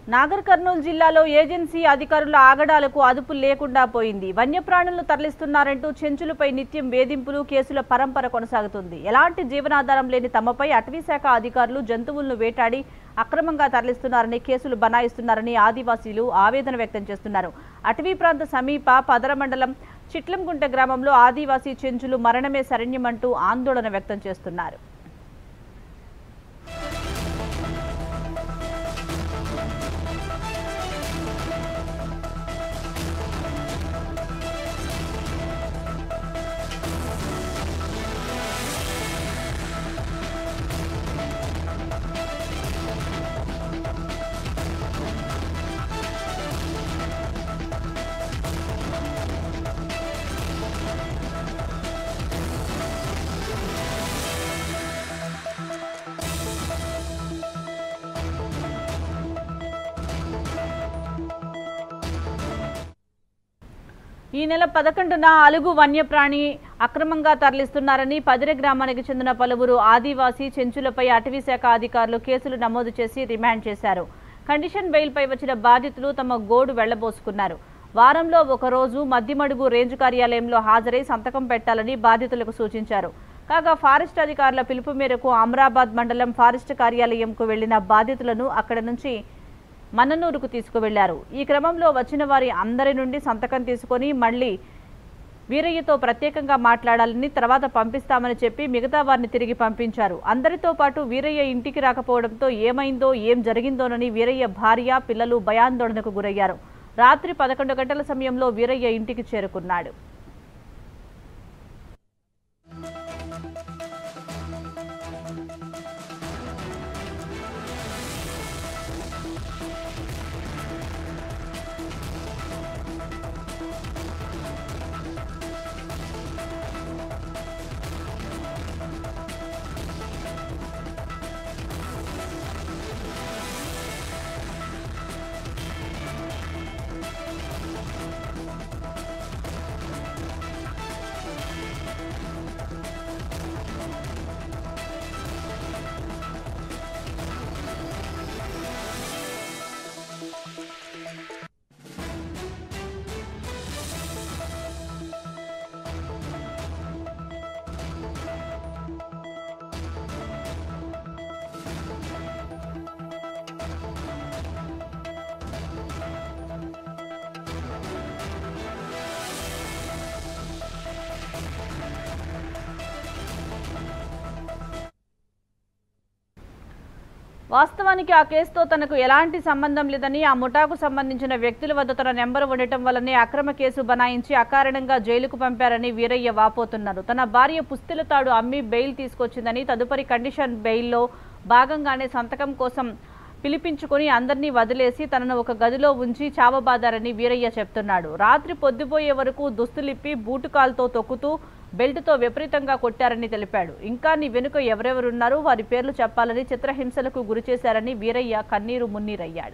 నాగర్ కర్నూలు జిల్లాలో ఏజెన్సీ అధికారుల ఆగడాలకు అదుపు లేకుండా పోయింది వన్యప్రాణులను తరలిస్తున్నారంటూ చెంచులపై నిత్యం వేధింపులు కేసుల పరంపర కొనసాగుతుంది ఎలాంటి జీవనాధారం లేని తమపై అటవీశాఖ అధికారులు జంతువులను వేటాడి అక్రమంగా తరలిస్తున్నారని కేసులు బనాయిస్తున్నారని ఆదివాసీలు ఆవేదన వ్యక్తం చేస్తున్నారు అటవీ ప్రాంత సమీప పదర మండలం చిట్లంగుంట గ్రామంలో ఆదివాసీ చెంచులు మరణమే శరణ్యమంటూ ఆందోళన వ్యక్తం చేస్తున్నారు ఈ నెల పదకొండున అలుగు వన్యప్రాణి అక్రమంగా తరలిస్తున్నారని పదిరె గ్రామానికి చెందిన పలువురు ఆదివాసీ చెంచులపై అటవీ శాఖ అధికారులు కేసులు నమోదు చేసి రిమాండ్ చేశారు కండిషన్ బెయిల్పై వచ్చిన బాధితులు తమ గోడు వెళ్లబోసుకున్నారు వారంలో ఒకరోజు మద్దిమడుగు రేంజ్ కార్యాలయంలో హాజరై సంతకం పెట్టాలని బాధితులకు సూచించారు కాగా ఫారెస్ట్ అధికారుల పిలుపు మేరకు అమరాబాద్ మండలం ఫారెస్ట్ కార్యాలయంకు వెళ్లిన బాధితులను అక్కడ నుంచి మన్ననూరుకు తీసుకువెళ్లారు ఈ క్రమంలో వచ్చిన వారి అందరి నుండి సంతకం తీసుకొని మళ్ళీ వీరయ్యతో ప్రత్యేకంగా మాట్లాడాలని తర్వాత పంపిస్తామని చెప్పి మిగతా వారిని తిరిగి పంపించారు అందరితో పాటు వీరయ్య ఇంటికి రాకపోవడంతో ఏమైందో ఏం జరిగిందోనని వీరయ్య భార్య పిల్లలు భయాందోళనకు గురయ్యారు రాత్రి పదకొండు గంటల సమయంలో వీరయ్య ఇంటికి చేరుకున్నాడు వాస్తవానికి ఆ కేసుతో తనకు ఎలాంటి సంబంధం లేదని ఆ ముఠాకు సంబంధించిన వ్యక్తుల వద్ద తన నెంబర్ ఉండటం వల్లనే అక్రమ కేసు బనాయించి అకారణంగా జైలుకు పంపారని వీరయ్య వాపోతున్నారు తన భార్య పుస్తెల తాడు అమ్మి బెయిల్ తీసుకొచ్చిందని తదుపరి కండిషన్ బెయిల్లో భాగంగానే సంతకం కోసం పిలిపించుకొని అందరినీ వదిలేసి తనను ఒక గదిలో ఉంచి చావబాదారని వీరయ్య చెప్తున్నాడు రాత్రి పొద్దుపోయే వరకు దుస్తులిప్పి బూటుకాల్తో తొక్కుతూ బెల్ట్తో విపరీతంగా కొట్టారని తెలిపాడు ఇంకా నీ వెనుక ఎవరెవరున్నారో వారి పేర్లు చెప్పాలని చిత్రహింసలకు గురిచేశారని వీరయ్య కన్నీరు మున్నీరయ్యాడు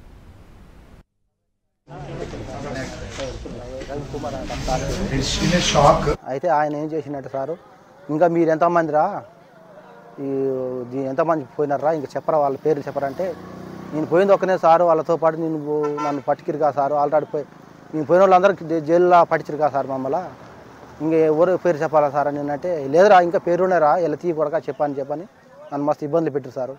షాక్ అయితే ఆయన ఏం చేసినట్టు సారు ఇంకా మీరు ఎంతమందిరా ఈ దీ- ఎంతమంది పోయినారా ఇంకా చెప్పరా వాళ్ళ పేర్లు చెప్పరంటే నేను పోయింది ఒక్కనే సారు వాళ్ళతో పాటు నేను పో- నన్ను పట్టుకిరుగా సారు ఆల్రెడీ పోయి నేను పోయిన వాళ్ళందరికీ జై- జైల్లో పట్టించిరుగా సార్ మమ్మల్ని ఇంకా ఎవరు పేరు చెప్పాలా సార్ అని నేనంటే లేదురా ఇంకా పేరు ఉన్నారా ఇలా తీ కొడక చెప్పని చెప్పని నన్ను మస్తు ఇబ్బందులు పెట్టారు సారు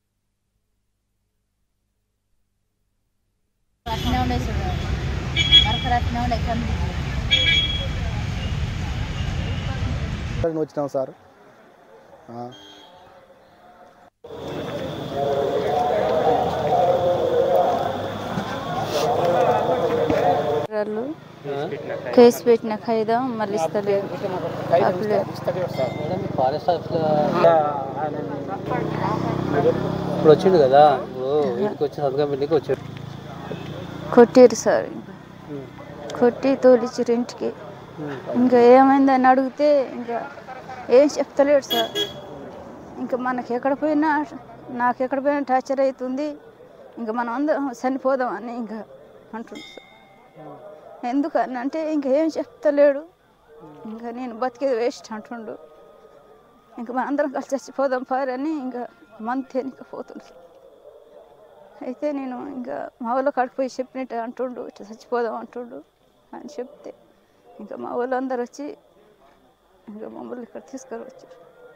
అట్నే ఉండే చూడు మరకలు అట్నే ఉండే కంది వచ్చినాం సార్ ఆ. వాళ్ళు కేసు పెట్టిన ఖైదాం మళ్ళీ ఇస్తలేదు అప్పులేదు. ఇప్పుడు వచ్చిండు కదా ఇప్పుడు వీటికి వచ్చి సంతకం పెట్టికి వచ్చాడు కొట్టిరు సార్ కొట్టి తోలిచ్చిరు ఇంటికి ఇంకా ఏమైందని అడిగితే ఇంకా ఏం చెప్తలేడు సార్ ఇంకా మనకి ఎక్కడ పోయినా నాకు ఎక్కడ పోయినా టార్చర్ అవుతుంది ఇంకా మనం అందరం చనిపోదామని ఇంకా అంటుంది సార్ ఎందుకని అంటే ఇంకా ఏం చెప్తలేడు ఇంకా నేను బతికేది వేస్ట్ అంటుండు ఇంకా మన అందరం కలిసి చచ్చిపోదాం పారని ఇంకా మంత్ ఎన్నిక పోతుంది అయితే నేను ఇంకా మా ఊళ్ళో కాడికి పోయి చెప్పినట్టు అంటుండు ఇట్లా చచ్చిపోదాం అంటుండు అని చెప్తే ఇంకా మా ఊళ్ళో అందరు వచ్చి ఇంకా మమ్మల్ని ఇక్కడ తీసుకొని వచ్చారు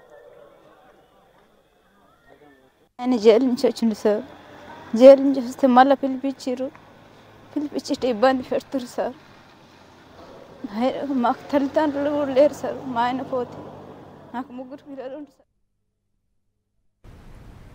ఆయన జైలు నుంచి వచ్చిండు సార్ జైలు నుంచి వస్తే మళ్ళీ పిలిపించారు పిలిపించి ఇబ్బంది పెడుతురు సార్ ఆయన- మాకు తల్లిదండ్రులు కూడా లేరు సార్ మా ఆయన పోతే నాకు ముగ్గురు పిల్లలు ఉంటారు సార్